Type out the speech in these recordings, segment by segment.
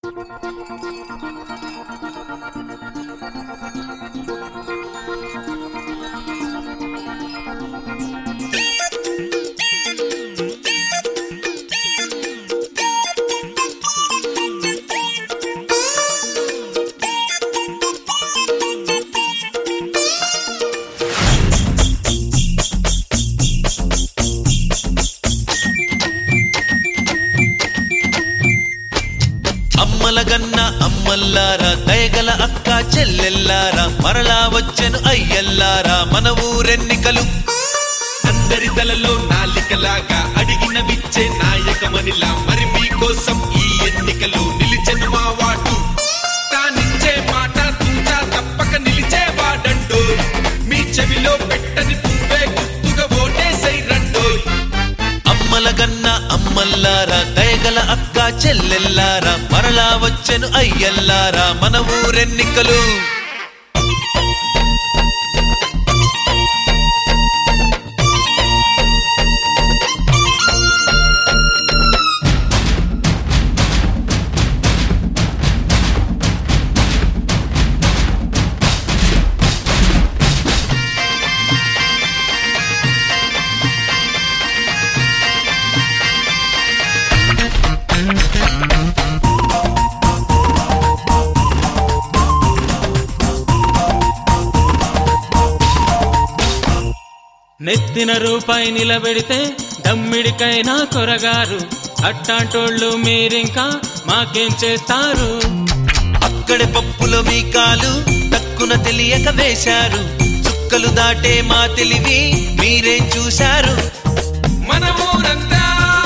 అమ్మల గన్న అమ్మల్లారా దయగల అక్క చెల్లెల్లారా మరలా వచ్చెను అయ్యల్లారా మన ఊరెన్నికలు అందరి తలలో నాలికలాగా అడిగిన విచ్చే నాయకమనిలా మరి మీకోసం ఈ ఎన్నికలు నిలిచెను మా వాటు తానిచ్చే మాట తూచా తప్పక నిలిచేవాడండో మీ చెవిలో పెట్టని పువ్వే గుర్తుగా ఓటేసై రండోయ్ అమ్మల గన్న అమ్మల్లారా దయగల అక్క చెల్లెల్లారా మరలా వచ్చెను అయ్యల్లారా మన ఊరెన్నికలు నెత్తిన రూపాయి నిలబెడితే దమ్మిడికైనా కొరగారు అట్టాంటోళ్ళు మీరింకా మాకేం చేస్తారు అక్కడే పప్పులో మీ కాలు తక్కున తెలియక వేశారు చుక్కలు దాటే మా తెలివి మీరేం చూశారు మన ఊరంతా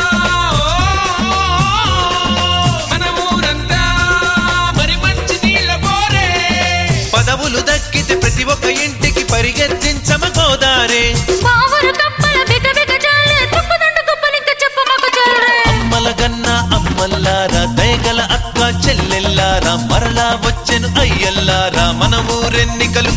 మన ఊరంతా మరి మంచి నీళ్ళ పోరే పదవులు దక్కితే ప్రతి ఒక్క ఇంటికి పరిగెత్తించమ గోదారే పావురు కప్పల బిగ బిగ జాలే తుప్పుదండు తుప్పలింక చెప్పు మాకు చాలే అమ్మల గన్న అమ్మల్లారా దయగల అక్క చెల్లెల్లారా మరలా వచ్చెను అయ్యల్లారా మన ఊరెన్నికలు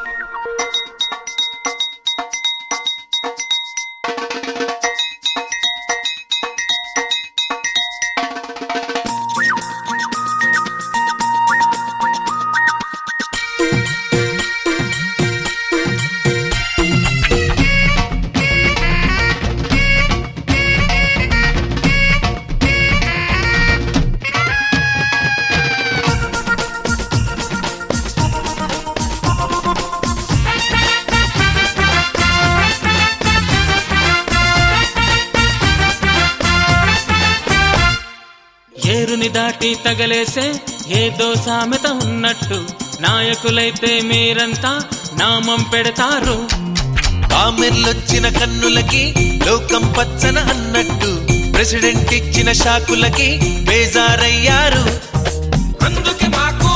ఏరుని దాటి తగలేసే ఏదో సామెత ఉన్నట్టు నాయకులైతే మీరంతా నామం పెడతారు కామెర్లొచ్చిన కన్నులకి లోకం పచ్చన అన్నట్టు ప్రెసిడెంట్ ఇచ్చిన షాకులకి బేజారయ్యారు అందుకే మాకు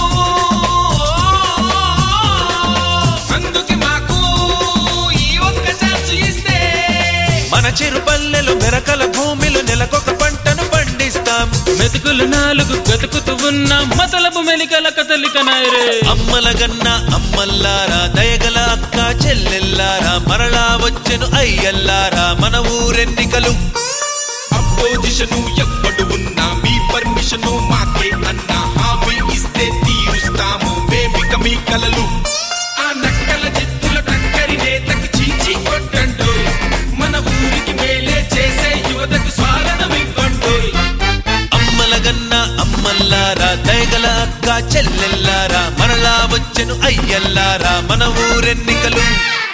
అందుకే మాకు ఈ ఒక్క ఛాన్స్ ఇస్తే మన చెరు పల్లెలు మెరకల భూమిలో నెలకొక పంటను పండిస్తాం మెతుకులు నాలుగు గతుకుతూ ఉన్న మతలపు మెలికల కదలిక నాయరే అమ్మల గన్న అమ్మల్లారా దయగల అక్క చెల్లెల్లారా మరలా వచ్చెను అయ్యల్లారా మన ఊరెన్నికలు అపోజిషను ఎప్పుడు ఉన్నా మీ పర్మిషను మాకే అన్న హామీ ఇస్తే తీరుస్తాము మేమిక మీ కలలు ఆ నక్కల చెత్తుల టక్కరి నేతకి చీచి కొట్టండు మన ఊరికి మేలే చేసే యువతకు స్వాగతం ఇవ్వండు అమ్మల గన్న అమ్మల్లారా దయగల అక్క చెల్లెల్లారా మరలా వచ్చెను అయ్యల్లారా మన ఊరెన్నికలు